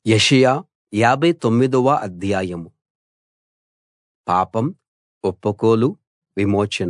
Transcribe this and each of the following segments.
యెషయా యాభై తొమ్మిదవ అధ్యాయం పాపం ఒప్పుకోలు విమోచన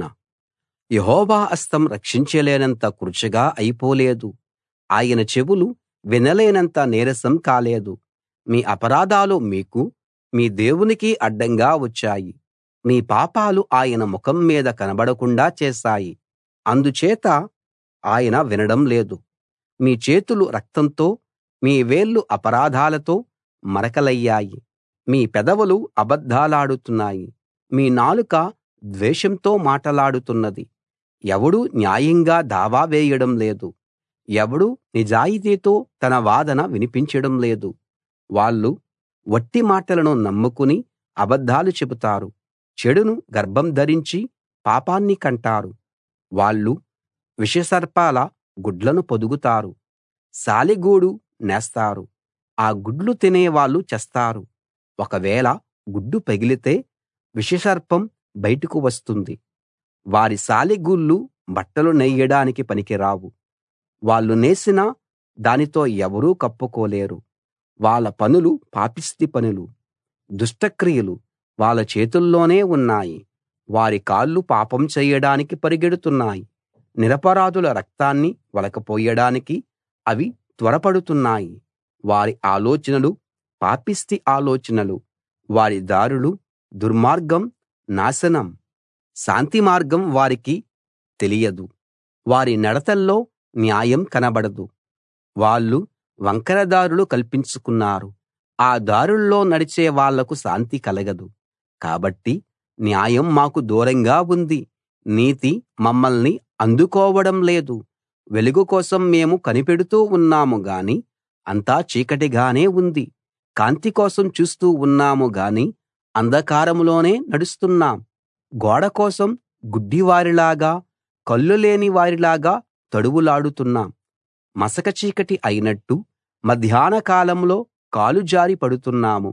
యెహోవా హస్తం రక్షించలేనంత కురుచగా అయిపోలేదు ఆయన చెవులు వినలేనంత నీరసం కాలేదు మీ అపరాధాలు మీకూ మీ దేవునికీ అడ్డంగా వచ్చాయి మీ పాపాలు ఆయన ముఖం మీద కనబడకుండా చేశాయి అందుచేత ఆయన వినడం లేదు మీ చేతులు రక్తంతో మీ వేళ్లు అపరాధాలతో మరకలయ్యాయి మీ పెదవులు అబద్ధాలాడుతున్నాయి మీ నాలుక ద్వేషంతో మాటలాడుతున్నది ఎవడూ న్యాయంగా దావా వేయడం లేదు ఎవడూ నిజాయితీతో తన వాదన వినిపించడం లేదు వాళ్ళు వట్టి మాటలను నమ్ముకుని అబద్ధాలు చెబుతారు చెడును గర్భం ధరించి పాపాన్ని కంటారు వాళ్ళు విషసర్పాల గుడ్లను పొదుగుతారు సాలెగూడు నేస్తారు ఆ గుడ్లు తినేవాళ్ళు చస్తారు ఒకవేళ గుడ్డు పగిలితే విషసర్పం బయటకు వస్తుంది వారి సాలెగూళ్ళు బట్టలు నేయడానికి పనికిరావు వాళ్ళు నేసిన దానితో ఎవరూ కప్పుకోలేరు వాళ్ళ పనులు పాపిష్టి పనులు దుష్టక్రియలు వాళ్ళ చేతుల్లోనే ఉన్నాయి వారి కాళ్ళు పాపం చెయ్యడానికి పరిగెడుతున్నాయి నిరపరాధుల రక్తాన్ని ఒలకపోయడానికి అవి త్వరపడుతున్నాయి వారి ఆలోచనలు పాపిష్టి ఆలోచనలు వారి దారులు దుర్మార్గం నాశనం శాంతి మార్గం వారికి తెలియదు వారి నడతల్లో న్యాయం కనబడదు వాళ్ళు వంకర దారులు కల్పించుకున్నారు ఆ దారుల్లో నడిచే వాళ్లకు శాంతి కలగదు కాబట్టి న్యాయం మాకు దూరంగా ఉంది నీతి మమ్మల్ని అందుకోవడం లేదు వెలుగు కోసం మేము కనిపెడుతూ ఉన్నాము గాని అంతా చీకటిగానే ఉంది కాంతి కోసం చూస్తూ ఉన్నాము గాని అంధకారంలోనే నడుస్తున్నాం గోడ కోసం గుడ్డివారిలాగా కళ్ళు లేని వారిలాగా తడువులాడుతున్నాం మసక చీకటి అయినట్టు మధ్యాహ్న కాలంలో కాలు జారి పడుతున్నాము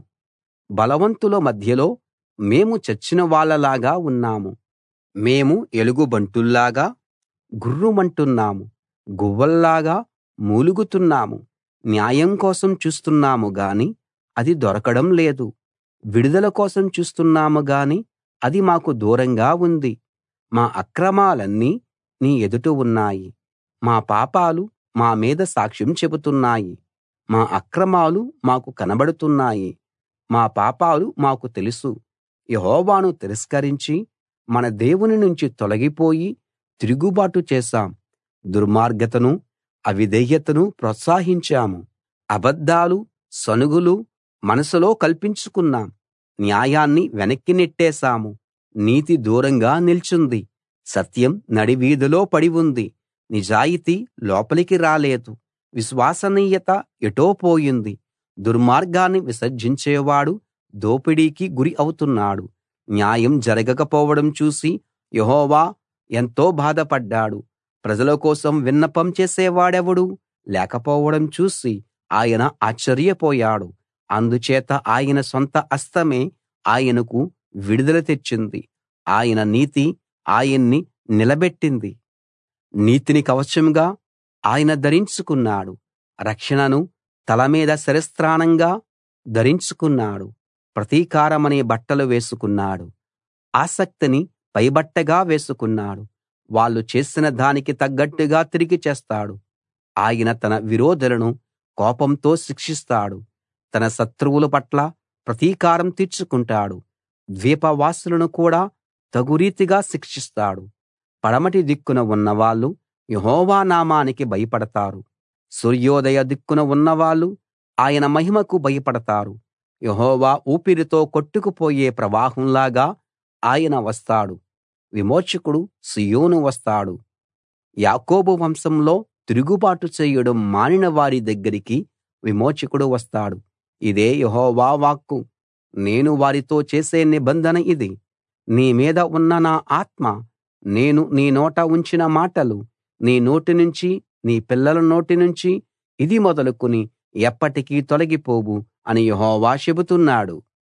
బలవంతుల మధ్యలో మేము చచ్చిన వాళ్ళలాగా ఉన్నాము మేము ఎలుగుబంటుల్లాగా గుర్రుమంటున్నాము గువ్వల్లాగా మూలుగుతున్నాము న్యాయం కోసం చూస్తున్నాము గాని అది దొరకడం లేదు విడుదల కోసం చూస్తున్నాము గాని అది మాకు దూరంగా ఉంది మా అక్రమాలన్నీ నీ ఎదుట ఉన్నాయి మా పాపాలు మా మీద సాక్ష్యం చెబుతున్నాయి మా అక్రమాలు మాకు కనబడుతున్నాయి మా పాపాలు మాకు తెలుసు యెహోవాను తిరస్కరించి మన దేవుని నుంచి తొలగిపోయి తిరుగుబాటు చేశాం దుర్మార్గతను అవిధేయతను ప్రోత్సహించాము అబద్ధాలు సనుగులు మనసులో కల్పించుకున్నాం న్యాయాన్ని వెనక్కి నెట్టేశాము నీతి దూరంగా నిల్చుంది సత్యం నడివీధిలో పడి ఉంది నిజాయితీ లోపలికి రాలేదు విశ్వసనీయత ఎటో పోయింది దుర్మార్గాన్ని విసర్జించేవాడు దోపిడీకి గురి అవుతున్నాడు న్యాయం జరగకపోవడం చూసి యెహోవా ఎంతో బాధపడ్డాడు ప్రజల కోసం విన్నపం చేసేవాడెవడు లేకపోవడం చూసి ఆయన ఆశ్చర్యపోయాడు అందుచేత ఆయన సొంత హస్తమే ఆయనకు విడుదల తెచ్చింది ఆయన నీతి ఆయన్ని నిలబెట్టింది నీతిని కవచంగా ఆయన ధరించుకున్నాడు రక్షణను తల మీద శిరస్త్రాణంగా ధరించుకున్నాడు ప్రతీకారమనే బట్టలు వేసుకున్నాడు ఆసక్తిని పైబట్టగా వేసుకున్నాడు వాళ్ళు చేసిన దానికి తగ్గట్టుగా తిరిగి చేస్తాడు ఆయన తన విరోధులను కోపంతో శిక్షిస్తాడు తన శత్రువుల పట్ల ప్రతీకారం తీర్చుకుంటాడు ద్వీపవాసులను కూడా తగురీతిగా శిక్షిస్తాడు పడమటి దిక్కున ఉన్నవాళ్ళు యెహోవా నామానికి భయపడతారు సూర్యోదయ దిక్కున ఉన్నవాళ్ళు ఆయన మహిమకు భయపడతారు యెహోవా ఊపిరితో కొట్టుకుపోయే ప్రవాహంలాగా ఆయన వస్తాడు విమోచకుడు సీయోను వస్తాడు యాకోబు వంశంలో తిరుగుబాటు చేయడం మానిన వారి దగ్గరికి విమోచకుడు వస్తాడు ఇదే యెహోవా వాక్కు నేను వారితో చేసే నిబంధన ఇది నీ మీద ఉన్న నా ఆత్మ నేను నీ నోట ఉంచిన మాటలు నీ నోటి నుంచి నీ పిల్లల నోటి నుంచి ఇది మొదలుకుని ఎప్పటికీ తొలగిపోవు అని యెహోవా చెబుతున్నాడు